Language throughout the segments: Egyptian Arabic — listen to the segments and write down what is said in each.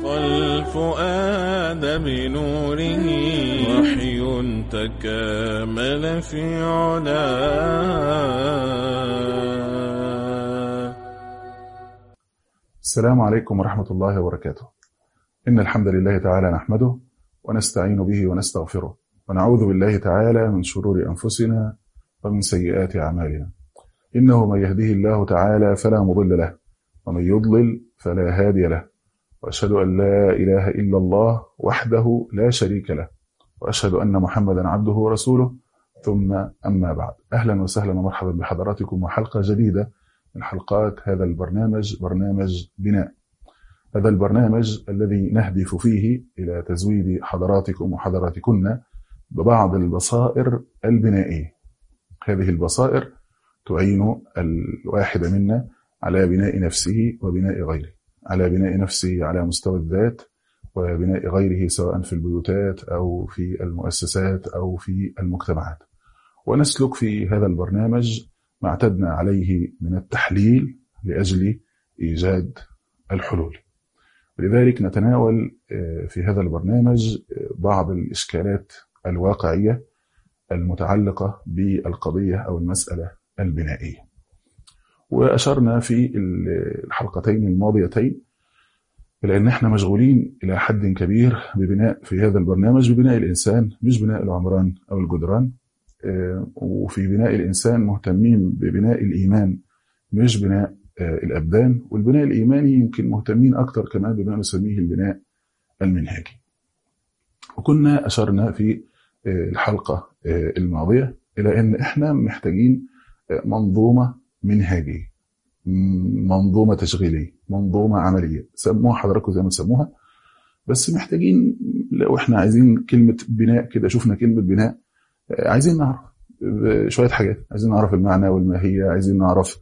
والفؤاد بنوره وحي تكامل في علاه السلام عليكم ورحمة الله وبركاته إن الحمد لله تعالى نحمده ونستعين به ونستغفره ونعوذ بالله تعالى من شرور أنفسنا ومن سيئات أعمالنا إنه من يهده الله تعالى فلا مضل له ومن يضلل فلا هادي له وأشهد أن لا إله إلا الله وحده لا شريك له وأشهد أن محمدا عبده ورسوله ثم أما بعد أهلا وسهلا ومرحبا بحضراتكم وحلقة جديدة من حلقات هذا البرنامج برنامج بناء هذا البرنامج الذي نهدف فيه إلى تزويد حضراتكم وحضراتكن ببعض البصائر البنائية هذه البصائر تعين الواحد منا على بناء نفسه وبناء غيره على بناء نفسه على مستوى الذات وبناء غيره سواء في البيوتات أو في المؤسسات أو في المجتمعات ونسلك في هذا البرنامج ما اعتدنا عليه من التحليل لأجل إيجاد الحلول لذلك نتناول في هذا البرنامج بعض الإشكالات الواقعية المتعلقة بالقضية أو المسألة البنائية وأشرنا في الحلقتين الماضيتين إلى أن احنا مشغولين إلى حد كبير ببناء في هذا البرنامج ببناء الإنسان مش بناء العمران أو الجدران وفي بناء الإنسان مهتمين ببناء الإيمان مش بناء الأبدان والبناء الإيماني يمكن مهتمين أكتر كمان بما نسميه البناء المنهجي وكنا أشرنا في الحلقة الماضية إلى أن إحنا محتاجين منظومة منهجية منظومة تشغيلية منظومة عملية سموها حضراتكم زي ما تسموها بس محتاجين لو احنا عايزين كلمة بناء كده شفنا كلمة بناء عايزين نعرف شوية حاجات عايزين نعرف المعنى والماهية عايزين نعرف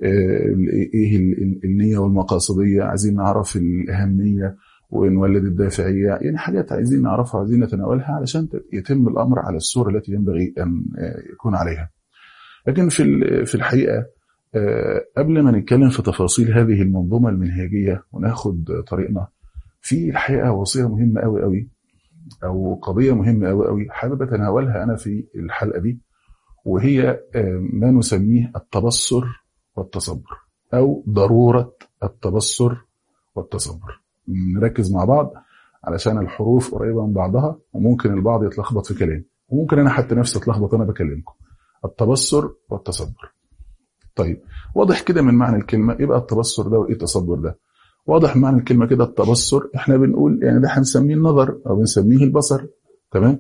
ايه النية والمقاصدية عايزين نعرف الأهمية ونولد الدافعية يعني حاجات عايزين نعرفها عايزين نتناولها علشان يتم الأمر على الصورة التي ينبغي أن يكون عليها لكن في في الحقيقة قبل ما نتكلم في تفاصيل هذه المنظومة المنهجية وناخد طريقنا في الحقيقة وصية مهمة قوي قوي أو قضية مهمة قوي قوي حابب أتناولها أنا في الحلقة دي وهي ما نسميه التبصر والتصبر أو ضرورة التبصر والتصبر نركز مع بعض علشان الحروف قريبة من بعضها وممكن البعض يتلخبط في كلام وممكن أنا حتى نفسي أتلخبط أنا بكلمكم التبصر والتصبر طيب واضح كده من معنى الكلمة يبقى التبصر ده وإيه التصبر ده واضح معنى الكلمة كده التبصر احنا بنقول يعني ده هنسميه النظر أو بنسميه البصر تمام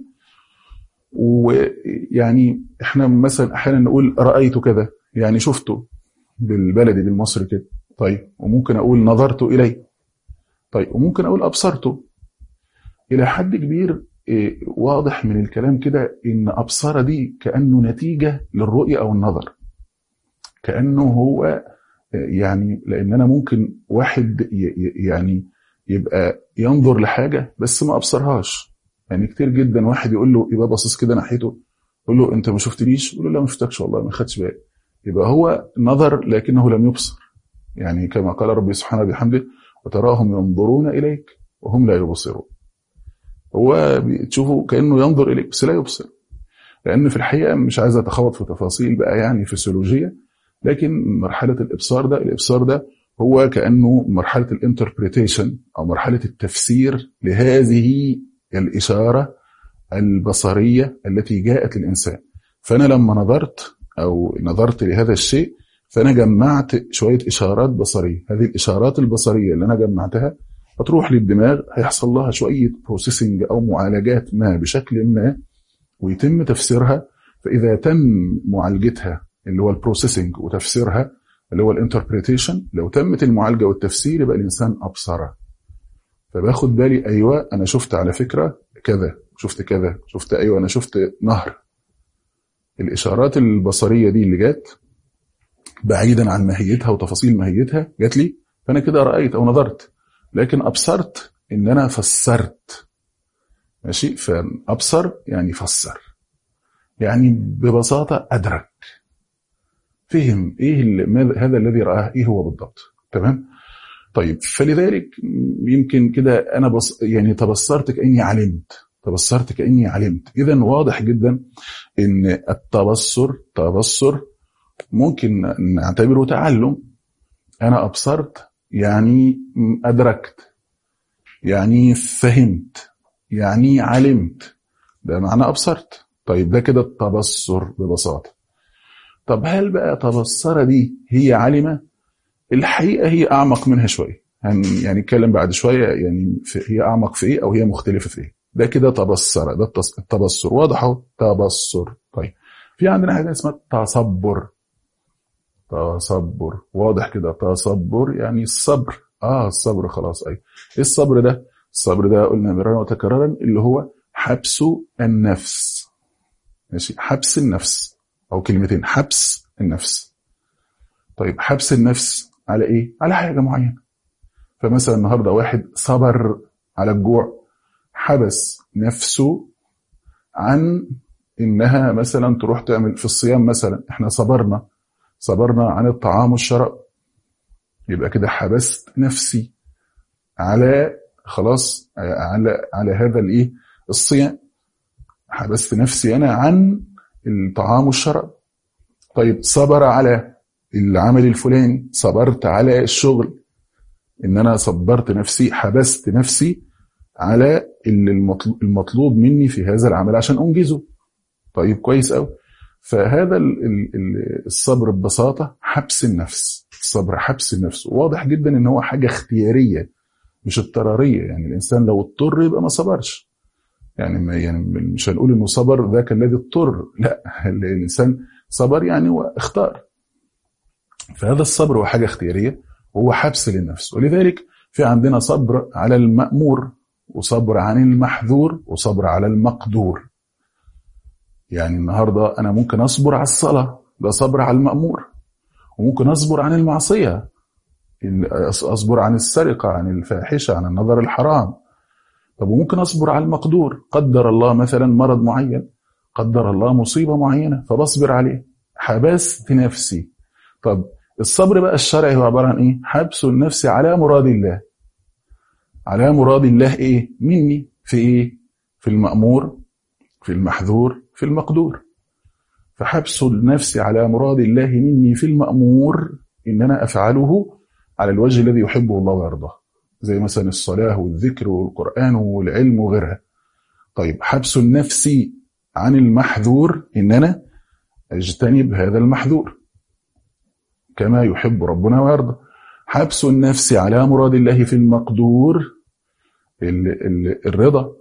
ويعني احنا مثلا احيانا نقول رأيت كذا يعني شفته بالبلدي بالمصري كده طيب وممكن اقول نظرت اليه طيب وممكن اقول ابصرته الى حد كبير واضح من الكلام كده ان ابصر دي كانه نتيجه للرؤيه او النظر كانه هو يعني لان انا ممكن واحد يعني يبقى ينظر لحاجه بس ما ابصرهاش يعني كتير جدا واحد يقول له يبقى باصص كده ناحيته يقول له انت ما شفتنيش يقول له لا ما شفتكش والله ما خدتش بالي يبقى هو نظر لكنه لم يبصر يعني كما قال ربي سبحانه بحمده وتراهم ينظرون إليك وهم لا يبصرون هو تشوفه كأنه ينظر إليك بس لا يبصر لأن في الحقيقة مش عايز أتخوض في تفاصيل بقى يعني فسيولوجية لكن مرحلة الإبصار ده الإبصار ده هو كأنه مرحلة الانتربريتيشن أو مرحلة التفسير لهذه الإشارة البصرية التي جاءت للإنسان فأنا لما نظرت أو نظرت لهذا الشيء فأنا جمعت شوية إشارات بصرية هذه الإشارات البصرية اللي أنا جمعتها هتروح للدماغ هيحصل لها شوية بروسيسنج أو معالجات ما بشكل ما ويتم تفسيرها فإذا تم معالجتها اللي هو البروسيسنج وتفسيرها اللي هو الانتربريتيشن لو تمت المعالجة والتفسير يبقى الإنسان أبصر فباخد بالي أيوة أنا شفت على فكرة كذا شفت كذا شفت أيوة أنا شفت نهر الإشارات البصرية دي اللي جت بعيدا عن ماهيتها وتفاصيل ماهيتها جات لي فأنا كده رأيت أو نظرت لكن أبصرت إن أنا فسرت ماشي فأبصر يعني فسر يعني ببساطة أدرك فهم إيه اللي هذا الذي رآه إيه هو بالضبط تمام طيب فلذلك يمكن كده انا بص يعني تبصرت كاني علمت تبصرت كاني علمت اذا واضح جدا ان التبصر تبصر ممكن نعتبره تعلم انا ابصرت يعني ادركت يعني فهمت يعني علمت ده معنى ابصرت طيب ده كده التبصر ببساطه طب هل بقى تبصر دي هي علمه الحقيقه هي اعمق منها شويه يعني نتكلم بعد شويه يعني في هي اعمق في ايه او هي مختلفه في ايه ده كده تبصر ده التبصر واضح اهو تبصر طيب في عندنا حاجه اسمها تصبر تصبر واضح كده تصبر يعني الصبر اه الصبر خلاص ايوه ايه الصبر ده الصبر ده قلنا مرارا وتكرارا اللي هو حبس النفس ماشي حبس النفس او كلمتين حبس النفس طيب حبس النفس على ايه على حاجه معينه فمثلا النهارده واحد صبر على الجوع حبس نفسه عن انها مثلا تروح تعمل في الصيام مثلا احنا صبرنا صبرنا عن الطعام والشراب يبقى كده حبست نفسي على خلاص على على هذا الايه الصيام حبست نفسي انا عن الطعام والشراب طيب صبر على العمل الفلاني صبرت على الشغل ان انا صبرت نفسي حبست نفسي على المطلوب مني في هذا العمل عشان انجزه طيب كويس قوي فهذا الصبر ببساطه حبس النفس الصبر حبس النفس واضح جدا ان هو حاجه اختياريه مش اضطراريه يعني الانسان لو اضطر يبقى ما صبرش يعني ما يعني مش هنقول انه صبر ذاك الذي اضطر لا الانسان صبر يعني واختار فهذا الصبر هو حاجه اختياريه وهو حبس للنفس ولذلك في عندنا صبر على المأمور وصبر عن المحذور وصبر على المقدور يعني النهارده انا ممكن اصبر على الصلاه ده صبر على المأمور وممكن اصبر عن المعصيه اصبر عن السرقه عن الفاحشه عن النظر الحرام طب وممكن اصبر على المقدور قدر الله مثلا مرض معين قدر الله مصيبه معينه فبصبر عليه حبست نفسي طب الصبر بقى الشرعي هو عباره عن ايه حبس النفس على مراد الله على مراد الله ايه مني في ايه في المأمور في المحذور في المقدور فحبس النفس على مراد الله مني في المأمور إن أنا أفعله على الوجه الذي يحبه الله ويرضاه زي مثلا الصلاة والذكر والقرآن والعلم وغيرها طيب حبس النفس عن المحذور إن أنا أجتنب هذا المحذور كما يحب ربنا ويرضى حبس النفس على مراد الله في المقدور الرضا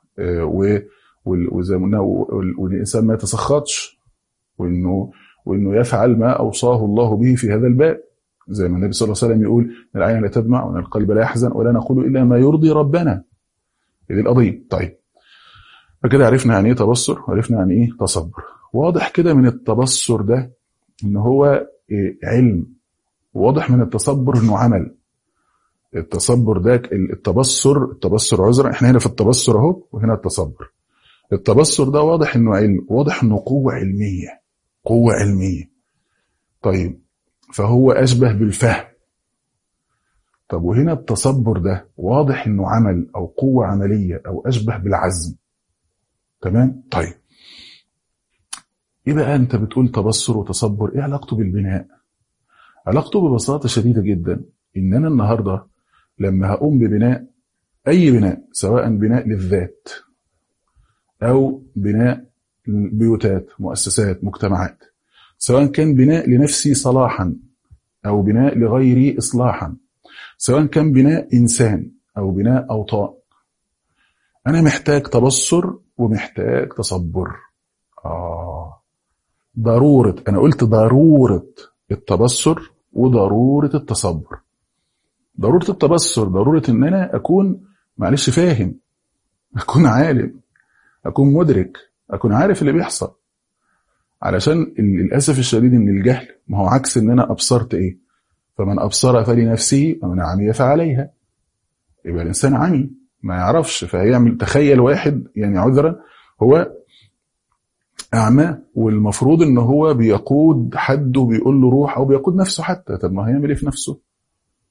وزي ما قلنا والإنسان ما يتسخطش وإنه وإنه يفعل ما أوصاه الله به في هذا الباب زي ما النبي صلى الله عليه وسلم يقول ان العين لا تدمع وان القلب لا يحزن ولا نقول الا ما يرضي ربنا هذه القضيه طيب فكده عرفنا يعني ايه تبصر وعرفنا يعني ايه تصبر واضح كده من التبصر ده ان هو إيه علم واضح من التصبر انه عمل التصبر ده التبصر التبصر عذرا احنا هنا في التبصر اهو وهنا التصبر التبصر ده واضح انه علم واضح انه قوه علميه قوه علميه طيب فهو أشبه بالفهم طب وهنا التصبر ده واضح انه عمل او قوة عملية او اشبه بالعزم تمام طيب ايه بقى انت بتقول تبصر وتصبر ايه علاقته بالبناء علاقته ببساطة شديدة جدا ان انا النهاردة لما هقوم ببناء اي بناء سواء بناء للذات او بناء بيوتات مؤسسات مجتمعات سواء كان بناء لنفسي صلاحا أو بناء لغيري إصلاحا سواء كان بناء إنسان أو بناء أوطان أنا محتاج تبصر ومحتاج تصبر آه ضرورة أنا قلت ضرورة التبصر وضرورة التصبر ضرورة التبصر ضرورة إن أنا أكون معلش فاهم أكون عالم أكون مدرك أكون عارف اللي بيحصل علشان للاسف الشديد ان الجهل ما هو عكس ان انا ابصرت ايه فمن ابصر فلنفسه ومن عمي فعليها يبقى الانسان عمي ما يعرفش فهيعمل تخيل واحد يعني عذرا هو اعمى والمفروض ان هو بيقود حد وبيقول له روح او بيقود نفسه حتى طب ما هيعمل ايه في نفسه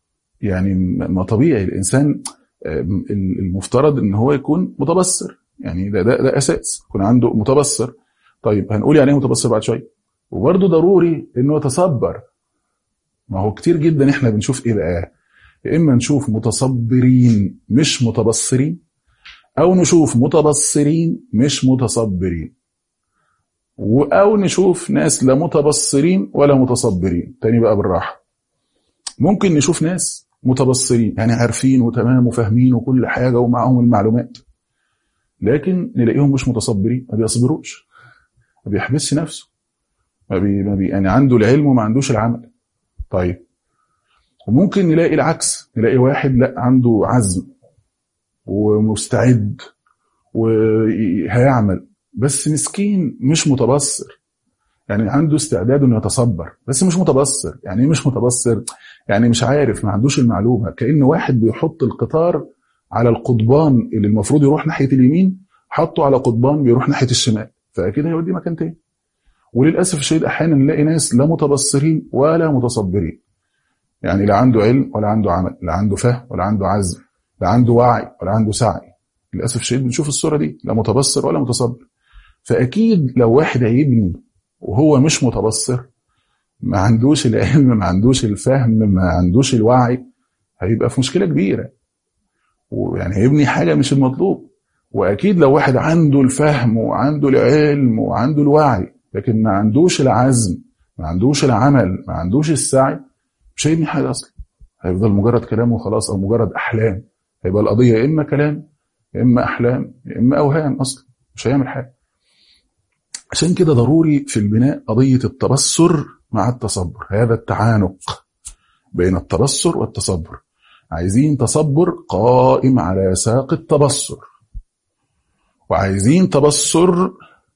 يعني ما طبيعي الانسان المفترض ان هو يكون متبصر يعني ده ده, ده اساس يكون عنده متبصر طيب هنقول يعني ايه متبصر بعد شويه وبرده ضروري انه يتصبر ما هو كتير جدا احنا بنشوف ايه بقى يا اما نشوف متصبرين مش متبصرين او نشوف متبصرين مش متصبرين او نشوف ناس لا متبصرين ولا متصبرين تاني بقى بالراحه ممكن نشوف ناس متبصرين يعني عارفين وتمام وفاهمين وكل حاجه ومعاهم المعلومات لكن نلاقيهم مش متصبرين ما بيصبروش ما بيحبسش نفسه ما بي ما بي يعني عنده العلم وما عندوش العمل طيب وممكن نلاقي العكس نلاقي واحد لا عنده عزم ومستعد وهيعمل بس مسكين مش متبصر يعني عنده استعداد انه يتصبر بس مش متبصر يعني ايه مش متبصر يعني مش عارف ما عندوش المعلومه كان واحد بيحط القطار على القضبان اللي المفروض يروح ناحيه اليمين حطه على قضبان بيروح ناحيه الشمال فاكيد هيودي مكان تاني وللاسف الشديد احيانا نلاقي ناس لا متبصرين ولا متصبرين يعني لا عنده علم ولا عنده عمل لا عنده فهم ولا عنده عزم لا عنده وعي ولا عنده سعي للاسف الشديد بنشوف الصوره دي لا متبصر ولا متصبر فاكيد لو واحد هيبني وهو مش متبصر ما عندوش العلم ما عندوش الفهم ما عندوش الوعي هيبقى في مشكله كبيره ويعني هيبني حاجه مش المطلوب واكيد لو واحد عنده الفهم وعنده العلم وعنده الوعي لكن ما عندوش العزم ما عندوش العمل ما عندوش السعي مش هيبني حاجه اصلا هيفضل مجرد كلام وخلاص او مجرد احلام هيبقى القضيه يا اما كلام يا اما احلام يا اما اوهام اصلا مش هيعمل حاجه عشان كده ضروري في البناء قضيه التبصر مع التصبر هذا التعانق بين التبصر والتصبر عايزين تصبر قائم على ساق التبصر وعايزين تبصر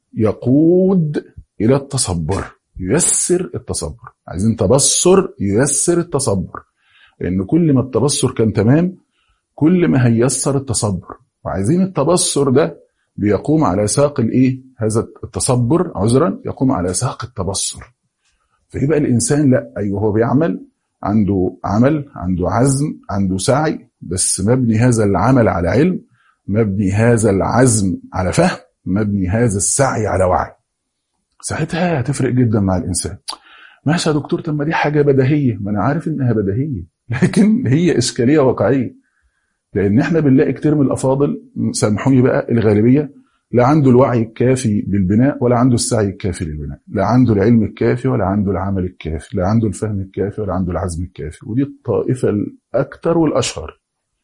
يقود الى التصبر ييسر التصبر عايزين تبصر ييسر التصبر لان كل ما التبصر كان تمام كل ما هيسر التصبر وعايزين التبصر ده بيقوم على ساق الايه هذا التصبر عذرا يقوم على ساق التبصر فيبقى الانسان لا ايوه هو بيعمل عنده عمل عنده عزم عنده سعي بس مبني هذا العمل على علم مبني هذا العزم على فهم مبني هذا السعي على وعي ساعتها هتفرق جدا مع الانسان ماشي يا دكتور طب ما دي حاجه بديهيه ما انا عارف انها بديهيه لكن هي اشكاليه واقعيه لان احنا بنلاقي كتير من الافاضل سامحوني بقى الغالبيه لا عنده الوعي الكافي بالبناء ولا عنده السعي الكافي للبناء لا عنده العلم الكافي ولا عنده العمل الكافي لا عنده الفهم الكافي ولا عنده العزم الكافي ودي الطائفة الأكثر والأشهر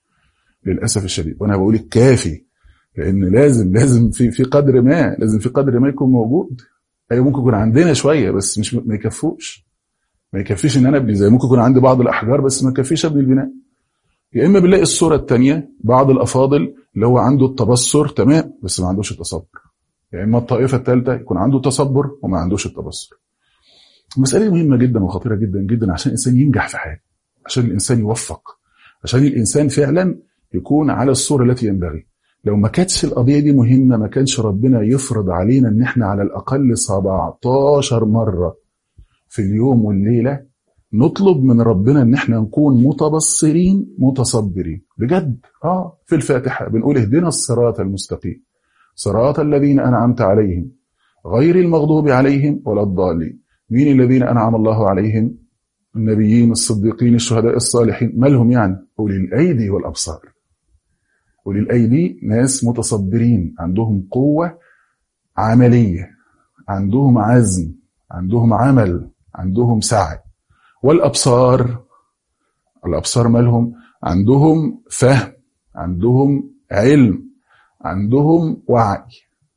للأسف الشديد وأنا بقول الكافي لأن لازم لازم في في قدر ما لازم في قدر ما يكون موجود أيوة ممكن يكون عندنا شوية بس مش ما يكفوش ما يكفيش إن أنا أبني زي ممكن يكون عندي بعض الأحجار بس ما يكفيش أبني البناء يا إما بنلاقي الصورة الثانية بعض الأفاضل اللي هو عنده التبصر تمام بس ما عندوش التصبر يا يعني اما الطائفه الثالثه يكون عنده تصبر وما عندوش التبصر المساله مهمه جدا وخطيره جدا جدا عشان الانسان ينجح في حاجه عشان الانسان يوفق عشان الانسان فعلا يكون على الصوره التي ينبغي لو ما كانتش القضيه دي مهمه ما كانش ربنا يفرض علينا ان احنا على الاقل 17 مره في اليوم والليله نطلب من ربنا ان احنا نكون متبصرين متصبرين بجد اه في الفاتحه بنقول اهدنا الصراط المستقيم صراط الذين انعمت عليهم غير المغضوب عليهم ولا الضالين مين الذين انعم الله عليهم النبيين الصديقين الشهداء الصالحين ما لهم يعني اولي الايدي والابصار اولي الايدي ناس متصبرين عندهم قوه عمليه عندهم عزم عندهم عمل عندهم سعي والابصار الابصار مالهم عندهم فهم عندهم علم عندهم وعي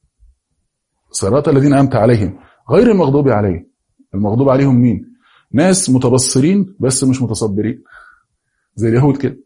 صراط الذين انعمت عليهم غير المغضوب عليهم المغضوب عليهم مين ناس متبصرين بس مش متصبرين زي اليهود كده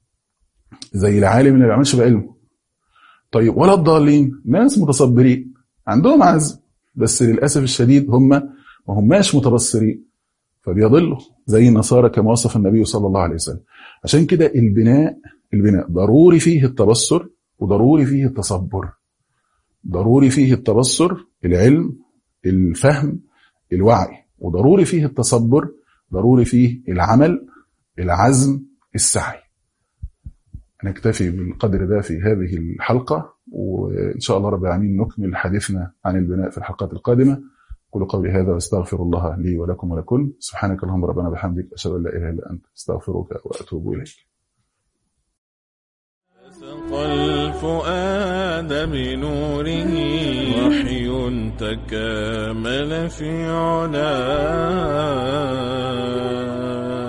زي العالم اللي ما بيعملش بعلمه طيب ولا الضالين ناس متصبرين عندهم عزم بس للاسف الشديد هم ما هماش متبصرين فبيضلوا زي النصارى كما وصف النبي صلى الله عليه وسلم عشان كده البناء البناء ضروري فيه التبصر وضروري فيه التصبر ضروري فيه التبصر العلم الفهم الوعي وضروري فيه التصبر ضروري فيه العمل العزم السعي نكتفي بالقدر ده في هذه الحلقة وإن شاء الله رب العالمين نكمل حديثنا عن البناء في الحلقات القادمة قولوا قولي هذا واستغفر الله لي ولكم ولكم سبحانك اللهم ربنا بحمدك أشهد أن لا إله إلا أنت استغفرك وأتوب إليك سقى الفؤاد بنوره وحي تكامل في علاه